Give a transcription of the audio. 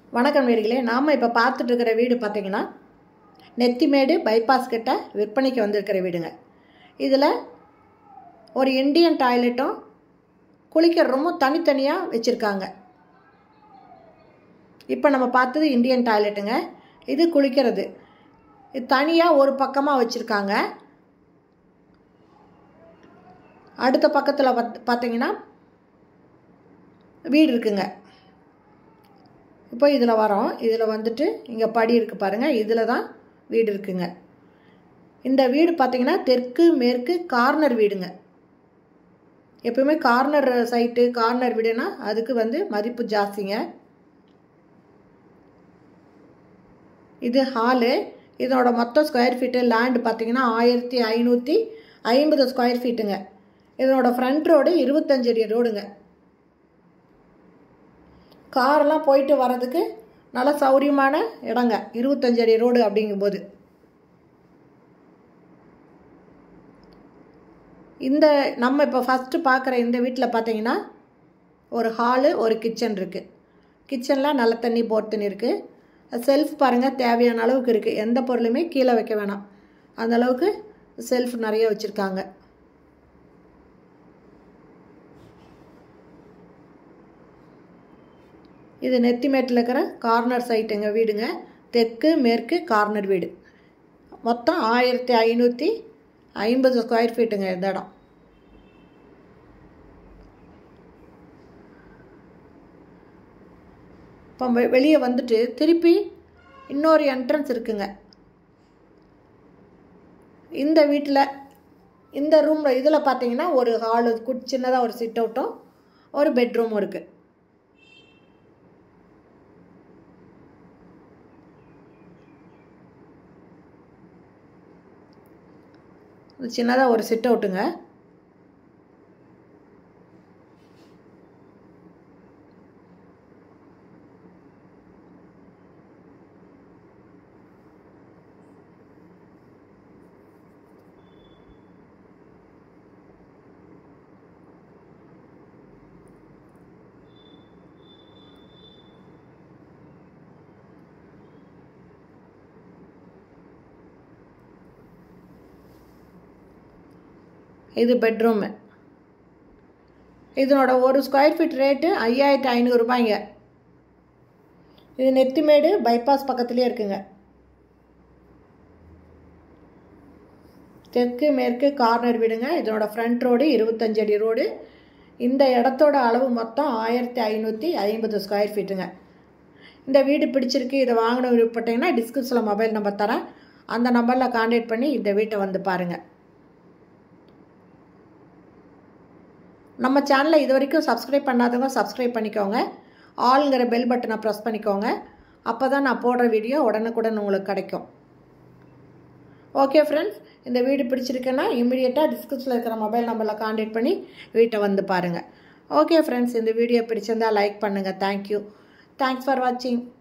வணக்கம் நேர்களே நாம் இப்போ பார்த்துட்டு இருக்கிற வீடு பார்த்தீங்கன்னா நெத்திமேடு பைபாஸ் கிட்ட விற்பனைக்கு வந்திருக்கிற வீடுங்க இதில் ஒரு இந்தியன் டாய்லெட்டும் குளிக்கிற ரூமும் தனித்தனியாக வச்சுருக்காங்க இப்போ நம்ம பார்த்தது இந்தியன் டாய்லெட்டுங்க இது குளிக்கிறது இது தனியாக ஒரு பக்கமாக வச்சுருக்காங்க அடுத்த பக்கத்தில் பத் பார்த்தீங்கன்னா வீடு இருக்குங்க இப்போ இதில் வரோம் இதில் வந்துட்டு இங்கே படி இருக்குது பாருங்கள் இதில் தான் வீடு இருக்குங்க இந்த வீடு பார்த்திங்கன்னா தெற்கு மேற்கு கார்னர் வீடுங்க எப்பவுமே கார்னர் சைட்டு கார்னர் வீடுனா அதுக்கு வந்து மதிப்பு ஜாஸ்திங்க இது ஹாலு இதோட மொத்த ஸ்கொயர் ஃபீட்டு லேண்டு பார்த்தீங்கன்னா ஆயிரத்தி ஐநூற்றி ஐம்பது ஸ்கொயர் ஃபீட்டுங்க இதனோட ஃப்ரண்ட் ரோடு இருபத்தஞ்சு அடி ரோடுங்க காரெல்லாம் போயிட்டு வர்றதுக்கு நல்ல சௌரியமான இடங்க இருபத்தஞ்சு அடி ரோடு அப்படிங்கும்போது இந்த நம்ம இப்போ ஃபஸ்ட்டு பார்க்குற இந்த வீட்டில் பார்த்தீங்கன்னா ஒரு ஹாலு ஒரு கிச்சன் இருக்குது கிச்சனில் நல்ல தண்ணி போர் தண்ணி இருக்குது செல்ஃப் பாருங்கள் தேவையான அளவுக்கு இருக்குது எந்த பொருளுமே கீழே வைக்க வேணாம் அந்த அளவுக்கு செல்ஃப் நிறைய வச்சுருக்காங்க இது நெத்திமேட்டில் இருக்கிற கார்னர் சைட்டுங்க வீடுங்க தெற்கு மேற்கு கார்னர் வீடு மொத்தம் ஆயிரத்தி ஐநூற்றி ஐம்பது ஸ்கொயர் ஃபீட்டுங்க இந்த இடம் இப்போ வெளியே வந்துட்டு திருப்பி இன்னொரு என்ட்ரன்ஸ் இருக்குங்க இந்த வீட்டில் இந்த ரூமில் இதில் பார்த்தீங்கன்னா ஒரு ஹாலு குட் சின்னதாக ஒரு சிட் அவுட்டும் ஒரு பெட்ரூமும் இருக்குது சின்னதாக ஒரு சிட் அவுட்டுங்க இது பெட்ரூமு இதனோட ஒரு ஸ்கொயர் ஃபீட் ரேட்டு ஐயாயிரத்தி ஐநூறுரூபாய்ங்க இது நெத்திமேடு பைபாஸ் பக்கத்துலேயே இருக்குங்க தெற்கு மேற்கு கார்னர் வீடுங்க இதனோட ஃப்ரண்ட் ரோடு இருபத்தஞ்சு அடி ரோடு இந்த இடத்தோட அளவு மொத்தம் ஆயிரத்தி ஐநூற்றி ஐம்பது ஸ்கொயர் ஃபீட்டுங்க இந்த வீடு பிடிச்சிருக்கு இதை வாங்கணும் விருப்பப்பட்டீங்கன்னா டிஸ்கிரிப்ஷனில் மொபைல் நம்பர் தரேன் அந்த நம்பரில் கான்டாக்ட் பண்ணி இந்த வீட்டை வந்து பாருங்கள் நம்ம சேனலை இது வரைக்கும் சப்ஸ்கிரைப் பண்ணாதவங்க சப்ஸ்கிரைப் பண்ணிக்கோங்க ஆளுங்கிற பெல் பட்டனை ப்ரெஸ் பண்ணிக்கோங்க அப்போ தான் நான் போடுற வீடியோ உடனுக்குடன் உங்களுக்கு கிடைக்கும் ஓகே ஃப்ரெண்ட்ஸ் இந்த வீடு பிடிச்சிருக்குன்னா இம்மிடியட்டாக டிஸ்கிரிப்ஷனில் இருக்கிற மொபைல் நம்பரில் கான்டாக்ட் பண்ணி வீட்டை வந்து பாருங்கள் ஓகே ஃப்ரெண்ட்ஸ் இந்த வீடியோ பிடிச்சிருந்தால் லைக் பண்ணுங்கள் தேங்க்யூ தேங்க்ஸ் ஃபார் வாட்சிங்